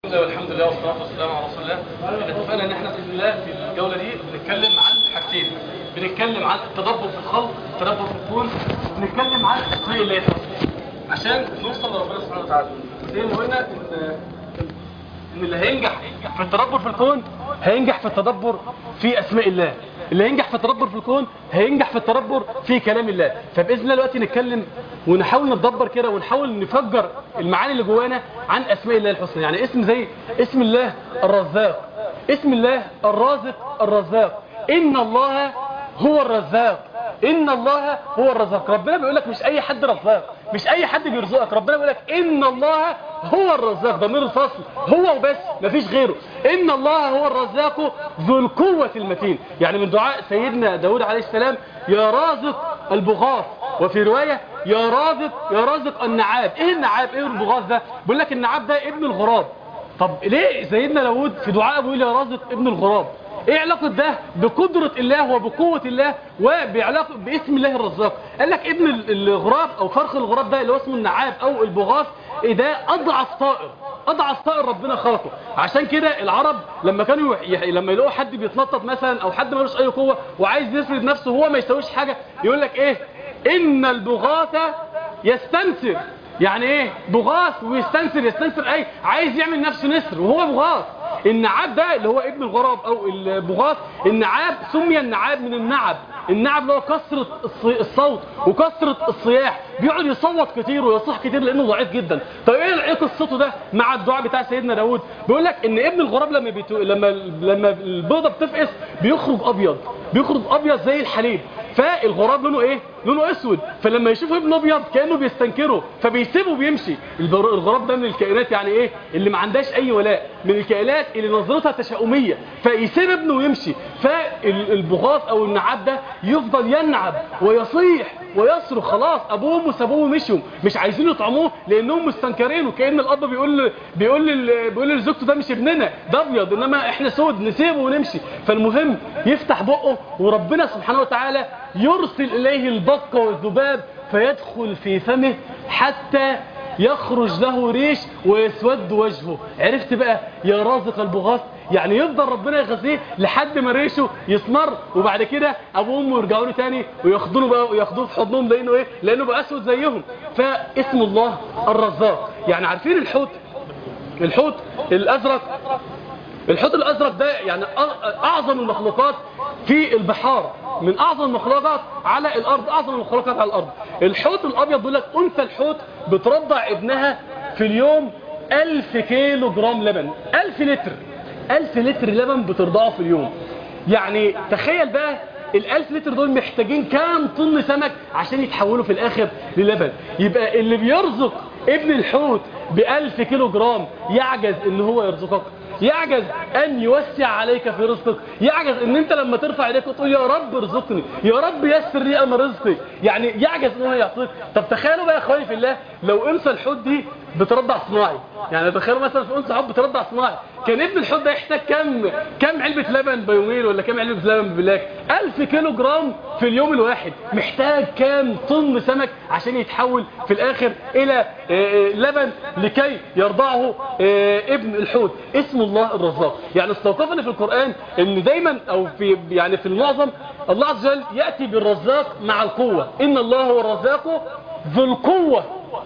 الله والحمد لله والصلاة والسلام على رسول الله احنا اتفقنا ان احنا باذن الله في الجولة دي بنتكلم عن حاجتين بنتكلم عن التدبر في الخلق التدبر في الكون وبنتكلم عن اسماء الله الحسنى عشان نوصل لربنا سبحانه وتعالى زي ما قلنا ان ان اللي هينجح في التدبر في الكون هينجح في التدبر في اسماء الله اللي هينجح في التدبر في الكون هينجح في التدبر في كلام الله فباذن الله دلوقتي نتكلم ونحاول نتدبر كده ونحاول نفجر المعاني اللي جوانا عن اسماء الله الحسنى يعني اسم زي اسم الله الرزاق اسم الله الرازق الرزاق ان الله هو الرزاق ان الله هو الرزاق ربنا بيقول لك مش اي حد رزاق مش اي حد بيرزقك ربنا بيقول لك ان الله هو الرزاق ضمير الفصل هو وبس مفيش غيره ان الله هو الرزاق ذو القوة المتين يعني من دعاء سيدنا داود عليه السلام يا رازق البغاث وفي رواية يا رازق يا رازق النعاب ايه النعاب ايه البغاث ده بيقول لك النعاب ده ابن الغراب طب ليه سيدنا داود في دعاء بيقول يا رازق ابن الغراب ايه علاقة ده بقدرة الله وبقوة الله وبعلاقة باسم الله الرزاق قال لك ابن الغراب او فرخ الغراب ده اللي هو اسمه النعاب او البغاث إيه ده اضعف طائر اضعف طائر ربنا خلقه عشان كده العرب لما كانوا يح... لما يلاقوا حد بيتنطط مثلا او حد ملوش اي قوة وعايز يفرد نفسه وهو ما يسويش حاجة يقول لك ايه ان البغاث يستنسر يعني ايه بغاث ويستنسر يستنسر اي عايز يعمل نفسه نسر وهو بغاث النعاب ده اللي هو ابن الغراب او البغاث النعاب سمي النعاب من النعب النعب اللي هو كسرة الصوت وكسرة الصياح بيقعد يصوت كتير ويصيح كتير لانه ضعيف جدا طيب ايه ايه قصته ده مع الدعاء بتاع سيدنا داود بيقول لك ان ابن الغراب لما بيتو... لما لما البيضه بتفقس بيخرج ابيض بيخرج ابيض زي الحليب فالغراب لونه ايه لونه اسود فلما يشوف ابنه ابيض كانه بيستنكره فبيسيبه وبيمشي الغراب ده من الكائنات يعني ايه اللي ما عندهاش اي ولاء من الكائنات اللي نظرتها تشاؤميه فيسيب ابنه ويمشي فالبغاث او النعاب ده يفضل ينعب ويصيح ويصرخ خلاص ابوه وامه سابوه ومشوا مش عايزين يطعموه لانهم مستنكرينه كان الاب بيقول بيقول بيقول لزوجته ده مش ابننا ده ابيض انما احنا سود نسيبه ونمشي فالمهم يفتح بقه وربنا سبحانه وتعالى يرسل اليه البق والذباب فيدخل في فمه حتى يخرج له ريش ويسود وجهه عرفت بقى يا رازق البغاث يعني يفضل ربنا يغذيه لحد ما ريشه يسمر وبعد كده ابوه وامه يرجعوا له تاني وياخدوه بقى وياخدوه في حضنهم لانه ايه لانه بقى اسود زيهم فاسم الله الرزاق يعني عارفين الحوت الحوت الازرق الحوت الازرق ده يعني اعظم المخلوقات في البحار من اعظم المخلوقات على الارض اعظم المخلوقات على الارض الحوت الابيض بيقول لك انثى الحوت بترضع ابنها في اليوم 1000 كيلو جرام لبن 1000 لتر 1000 لتر لبن بترضعه في اليوم يعني تخيل بقى الألف لتر دول محتاجين كام طن سمك عشان يتحولوا في الآخر للبن يبقى اللي بيرزق ابن الحوت بألف كيلو جرام يعجز ان هو يرزقك يعجز ان يوسع عليك في رزقك يعجز ان انت لما ترفع ايديك وتقول يا رب ارزقني يا رب يسر لي انا رزقي يعني يعجز ان هو يعطيك طب تخيلوا بقى يا اخواني في الله لو انثى الحوت دي بترضع صناعي يعني تخيلوا مثلا في انثى حوت بترضع صناعي كان ابن الحوت ده يحتاج كام كام علبه لبن بيومين ولا كام علبه لبن ببلاك 1000 كيلو جرام في اليوم الواحد محتاج كام طن سمك عشان يتحول في الاخر الى لبن لكي يرضعه ابن الحوت اسم الله الرزاق يعني استوقفنا في القرآن ان دايما او في يعني في المعظم الله عز وجل يأتي بالرزاق مع القوة ان الله هو الرزاق ذو القوة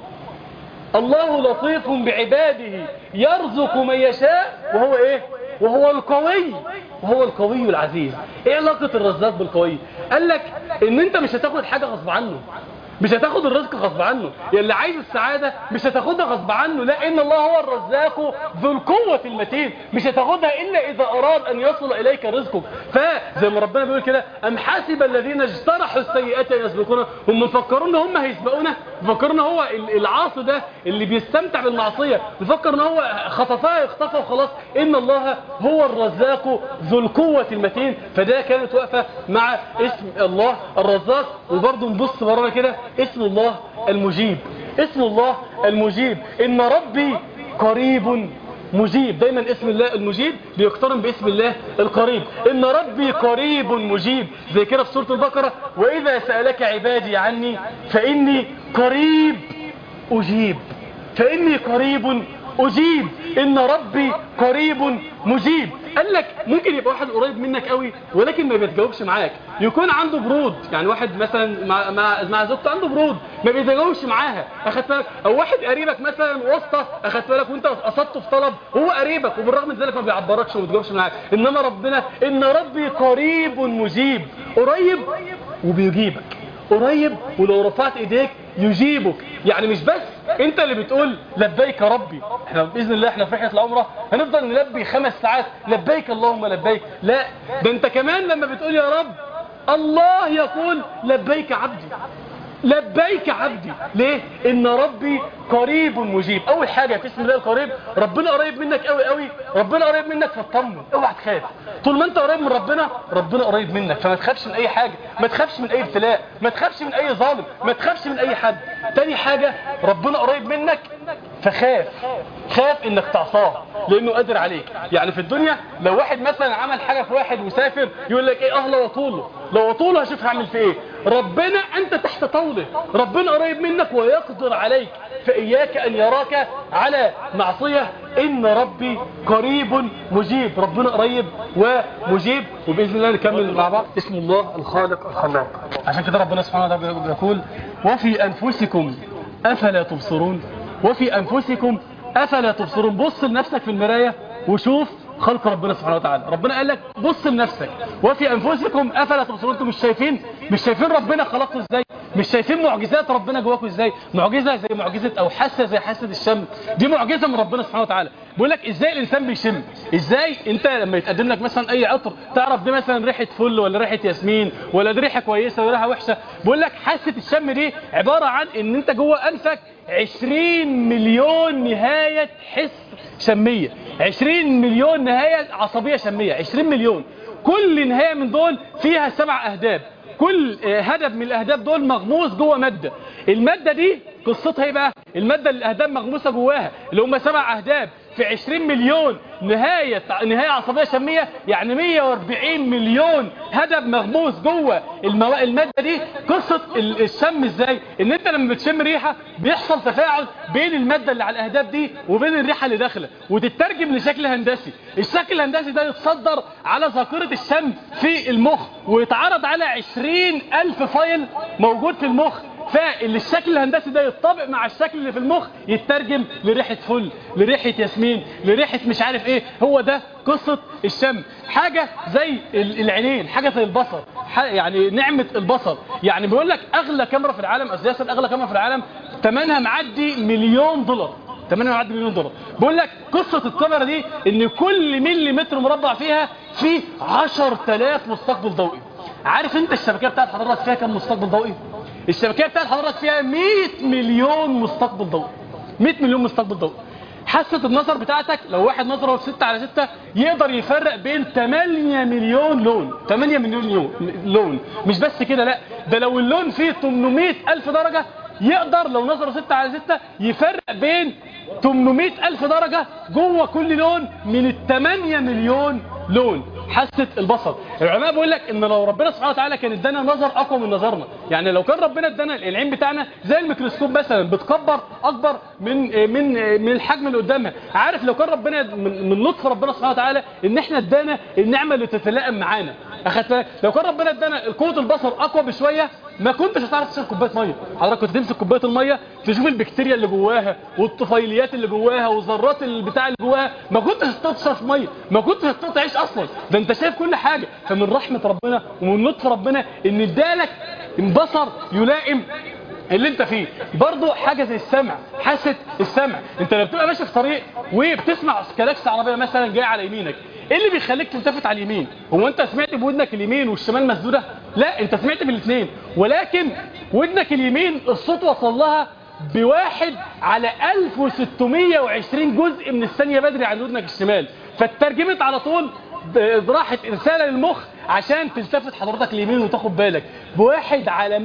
الله لطيف بعباده يرزق من يشاء وهو ايه وهو القوي وهو القوي العزيز ايه علاقة الرزاق بالقوي قال لك ان انت مش هتاخد حاجة غصب عنه مش هتاخد الرزق غصب عنه اللي عايز السعادة مش هتاخدها غصب عنه لا ان الله هو الرزاق ذو القوة المتين مش هتاخدها الا اذا اراد ان يصل اليك رزقك فزي ما ربنا بيقول كده ام حسب الذين اجترحوا السيئات ان يسبقونا هم مفكرون ان هم هيسبقونا مفكرون هو العاصي ده اللي بيستمتع بالمعصية مفكر ان هو خطفها اختفى وخلاص ان الله هو الرزاق ذو القوة المتين فده كانت واقفة مع اسم الله الرزاق وبرضه نبص ورانا كده اسم الله المجيب اسم الله المجيب ان ربي قريب مجيب دايما اسم الله المجيب بيقترن باسم الله القريب ان ربي قريب مجيب زي كده في سورة البقرة واذا سألك عبادي عني فاني قريب اجيب فاني قريب اجيب ان ربي قريب مجيب قال لك ممكن يبقى واحد قريب منك قوي ولكن ما بيتجاوبش معاك يكون عنده برود يعني واحد مثلا مع مع, مع زوجته عنده برود ما بيتجاوبش معاها اخدت بالك او واحد قريبك مثلا واسطه اخدت بالك وانت قصدته في طلب هو قريبك وبالرغم من ذلك ما بيعبركش وما بيتجاوبش معاك انما ربنا ان ربي قريب مجيب قريب وبيجيبك قريب ولو رفعت ايديك يجيبك يعني مش بس انت اللي بتقول لبيك ربي احنا باذن الله احنا في رحله العمره هنفضل نلبي خمس ساعات لبيك اللهم لبيك لا ده انت كمان لما بتقول يا رب الله يقول لبيك عبدي لبيك عبدي ليه ان ربي قريب مجيب اول حاجه في اسم الله القريب ربنا قريب منك قوي قوي ربنا قريب منك فاطمن اوعى تخاف طول ما انت قريب من ربنا ربنا قريب منك فما تخافش من اي حاجه ما تخافش من اي ابتلاء ما تخافش من اي ظالم ما تخافش من اي حد تاني حاجه ربنا قريب منك فخاف خاف انك تعصاه لانه قادر عليك يعني في الدنيا لو واحد مثلا عمل حاجه في واحد وسافر يقول لك ايه اه لو طوله لو طوله هشوف هعمل في ايه ربنا انت تحت طوله ربنا قريب منك ويقدر عليك فاياك ان يراك على معصيه ان ربي قريب مجيب ربنا قريب ومجيب وباذن الله نكمل مع بعض اسم الله الخالق الخلاق عشان كده ربنا سبحانه وتعالى بيقول وفي انفسكم افلا تبصرون وفي أنفسكم أفلا تبصرون بص لنفسك في المراية وشوف خلق ربنا سبحانه وتعالى ربنا قال لك بص لنفسك وفي أنفسكم أفلا تبصرون انتم مش شايفين مش شايفين ربنا خلقه ازاي مش شايفين معجزات ربنا جواكم ازاي معجزة زي معجزة أو حاسة زي حاسة الشم دي معجزة من ربنا سبحانه وتعالى بيقول لك ازاي الانسان بيشم ازاي انت لما يتقدم لك مثلا اي عطر تعرف دي مثلا ريحه فل ولا ريحه ياسمين ولا دي ريحه كويسه ولا ريحه وحشه بيقول لك حاسه الشم دي عباره عن ان انت جوه انفك 20 مليون نهايه حس شميه 20 مليون نهايه عصبيه شميه 20 مليون كل نهايه من دول فيها سبع اهداب كل هدف من الاهداف دول مغموس جوه ماده الماده دي قصتها ايه بقى الماده اللي الاهداف مغموسه جواها اللي هم سبع اهداف في 20 مليون نهاية نهاية عصبية شمية يعني 140 مليون هدف مغموس جوه المو... المادة دي قصة الشم ازاي ان انت لما بتشم ريحة بيحصل تفاعل بين المادة اللي على الاهداف دي وبين الريحة اللي داخله وتترجم لشكل هندسي الشكل الهندسي ده يتصدر على ذاكرة الشم في المخ ويتعرض على 20 ألف فايل موجود في المخ فالشكل الهندسي ده يتطابق مع الشكل اللي في المخ يترجم لريحة فل لريحة ياسمين لريحة مش عارف ايه هو ده قصة الشم حاجة زي العينين حاجة زي البصر يعني نعمة البصر يعني بيقول لك اغلى كاميرا في العالم اساسا اغلى كاميرا في العالم ثمنها معدي مليون دولار ثمنها معدي مليون دولار بيقول لك قصة الكاميرا دي ان كل ملي متر مربع فيها فيه 10000 مستقبل ضوئي عارف انت الشبكية بتاعت حضرتك فيها كم مستقبل ضوئي الشبكية بتاعت حضرتك فيها 100 مليون مستقبل ضوئي 100 مليون مستقبل ضوئي حاسة النظر بتاعتك لو واحد نظره في 6 على 6 يقدر يفرق بين 8 مليون لون 8 مليون لون مش بس كده لا ده لو اللون فيه 800 ألف درجة يقدر لو نظره 6 على 6 يفرق بين 800 ألف درجة جوه كل لون من ال 8 مليون لون حاسة البصر العلماء بيقول لك ان لو ربنا سبحانه وتعالى كان ادانا نظر اقوى من نظرنا يعني لو كان ربنا ادانا العين بتاعنا زي الميكروسكوب مثلا بتكبر اكبر من من من الحجم اللي قدامها عارف لو كان ربنا من, من لطف ربنا سبحانه وتعالى ان احنا ادانا النعمه اللي تتلائم معانا اخدت لو كان ربنا ادانا قوه البصر اقوى بشويه ما كنتش هتعرف تشرب كوبايه ميه حضرتك كنت تمسك كوبايه الميه تشوف البكتيريا اللي جواها والطفيليات اللي جواها والذرات البتاع اللي جواها ما كنتش هتشرب ميه ما كنتش هتقدر تعيش اصلا ده انت شايف كل حاجه فمن رحمه ربنا ومن لطف ربنا ان ادالك بصر يلائم اللي انت فيه برضه حاجة زي السمع حاسة السمع انت لما بتبقى ماشي في طريق وبتسمع كلاكس عربية مثلا جاي على يمينك ايه اللي بيخليك تلتفت على اليمين هو انت سمعت بودنك اليمين والشمال مسدودة لا انت سمعت بالاثنين ولكن ودنك اليمين الصوت وصل لها بواحد على 1620 جزء من الثانية بدري عن ودنك الشمال فاترجمت على طول راحت رسالة للمخ عشان تلتفت حضرتك اليمين وتاخد بالك بواحد على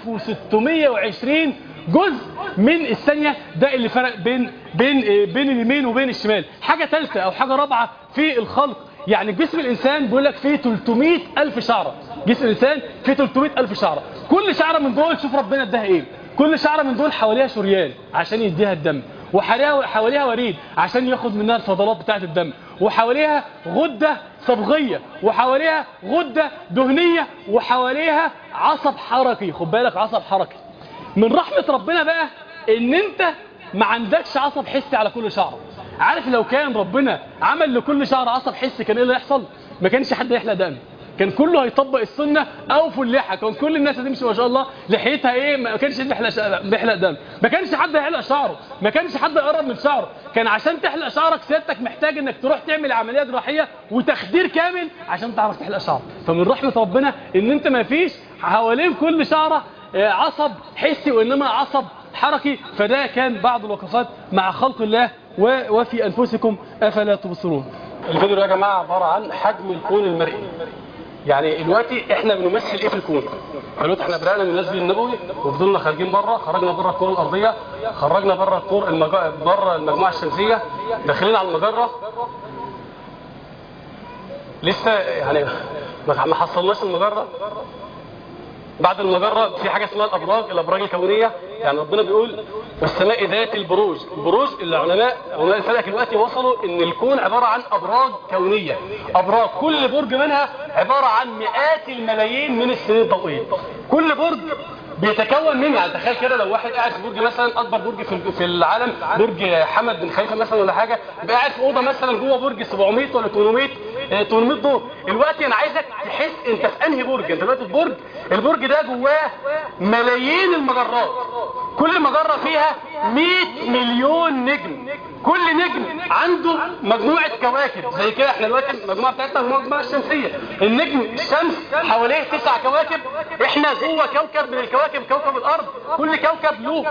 1620 جزء من الثانية ده اللي فرق بين بين بين اليمين وبين الشمال حاجة ثالثة او حاجة رابعة في الخلق يعني جسم الانسان بيقول لك فيه 300 الف شعرة جسم الانسان فيه 300 الف شعرة كل شعرة من دول شوف ربنا اداها ايه كل شعرة من دول حواليها شريان عشان يديها الدم وحواليها حواليها وريد عشان ياخد منها الفضلات بتاعه الدم وحواليها غده صبغيه وحواليها غده دهنيه وحواليها عصب حركي خد بالك عصب حركي من رحمه ربنا بقى ان انت ما عندكش عصب حسي على كل شعره عارف لو كان ربنا عمل لكل شعر عصب حسي كان ايه اللي يحصل ما كانش حد يحلق دقن كان كله هيطبق السنه او في اللحى كان كل الناس هتمشي ما شاء الله لحيتها ايه ما كانش يحلق بيحلق دم ما كانش حد هيحلق شعره ما كانش حد يقرب من شعره كان عشان تحلق شعرك سيادتك محتاج انك تروح تعمل عمليه جراحيه وتخدير كامل عشان تعرف تحلق شعرك فمن رحمه ربنا ان انت ما فيش حوالين كل شعره عصب حسي وانما عصب حركي فده كان بعض الوقفات مع خلق الله وفي انفسكم افلا تبصرون الفيديو يا جماعه عباره عن حجم الكون المرئي يعني دلوقتي احنا بنمثل ايه في الكون دلوقتي احنا بدانا من المسجد النبوي وفضلنا خارجين بره خرجنا بره الكره الارضيه خرجنا بره الكور المج... بره المجموعه الشمسيه داخلين على المجره لسه يعني ما حصلناش المجره بعد المجرة في حاجة اسمها الأبراج الأبراج الكونية يعني ربنا بيقول والسماء ذات البروج البروج العلماء علماء الفلك دلوقتي وصلوا ان الكون عبارة عن أبراج كونية أبراج كل برج منها عبارة عن مئات الملايين من السنين الضوئية كل برج بيتكون من يعني تخيل كده لو واحد قاعد في برج مثلا اكبر برج في في العالم برج حمد بن خليفه مثلا ولا حاجه يبقى قاعد في اوضه مثلا جوه برج 700 ولا 800 800 دور دلوقتي انا عايزك تحس انت في انهي برج انت دلوقتي في برج البرج ده جواه ملايين المجرات كل مجره فيها 100 مليون نجم كل نجم عنده مجموعة كواكب زي كده احنا دلوقتي المجموعة بتاعتنا المجموعة الشمسية النجم الشمس حواليه تسع كواكب احنا جوه كوكب من الكواكب كوكب الارض كل كوكب له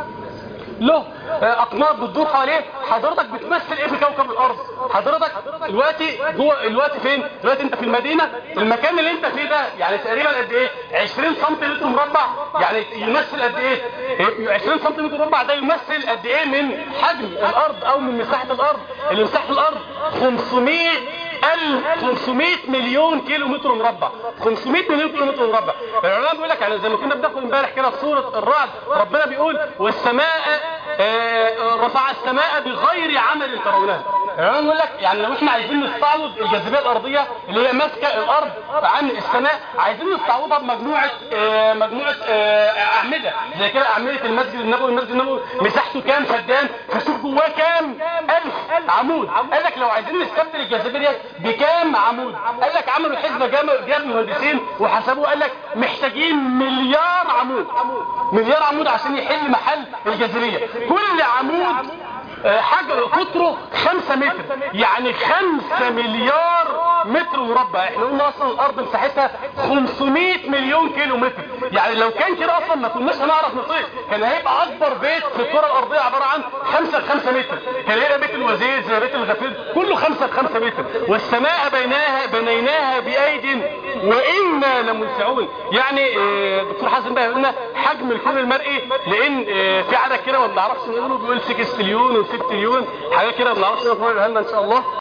له اقمار بتدور حواليه حضرتك بتمثل ايه في كوكب الارض حضرتك دلوقتي جوه دلوقتي فين دلوقتي انت في المدينه المكان اللي انت فيه ده يعني تقريبا قد ايه 20 سم متر مربع يعني يمثل قد ايه 20 سم متر مربع ده يمثل قد ايه من حجم الارض او من مساحه الارض اللي مساحه الارض 500 1500 مليون كيلو متر مربع 500 مليون كيلو متر مربع العلماء بيقول لك يعني زي ما كنا بناخد امبارح كده في سوره الرعد ربنا بيقول والسماء آه رفع السماء بغير عمل ترونها العلماء بيقول لك يعني لو احنا عايزين نستعوض الجاذبيه الارضيه اللي هي ماسكه الارض عن السماء عايزين نستعوضها بمجموعه آه مجموعه آه اعمده زي كده اعمده المسجد النبوي المسجد النبوي مساحته كام فدان فشوف جواه كام الف عمود قال لك لو عايزين نستبدل الجاذبيه ديت بكام عمود قال لك عملوا حسبه جاب المهندسين وحسبوه قال لك محتاجين مليار عمود مليار عمود عشان يحل محل الجاذبيه كل عمود حاجة قطره 5 متر يعني 5 مليار متر مربع احنا قلنا اصلا الارض مساحتها 500 مليون كيلو متر يعني لو كان كده اصلا ما كناش هنعرف نطيق كان هيبقى اكبر بيت في الكره الارضيه عباره عن 5 ل 5 متر كان هيبقى بيت الوزير زي بيت الغفير كله 5 ل 5 متر والسماء بيناها بنيناها بايد وانا لمنسعون يعني دكتور حسن بقى قلنا حجم الكون المرئي لان في عدد كده ما بنعرفش نقوله بيقول 6 تريليون و6 تريليون حاجات كده ما بنعرفش نقولها لنا ان شاء الله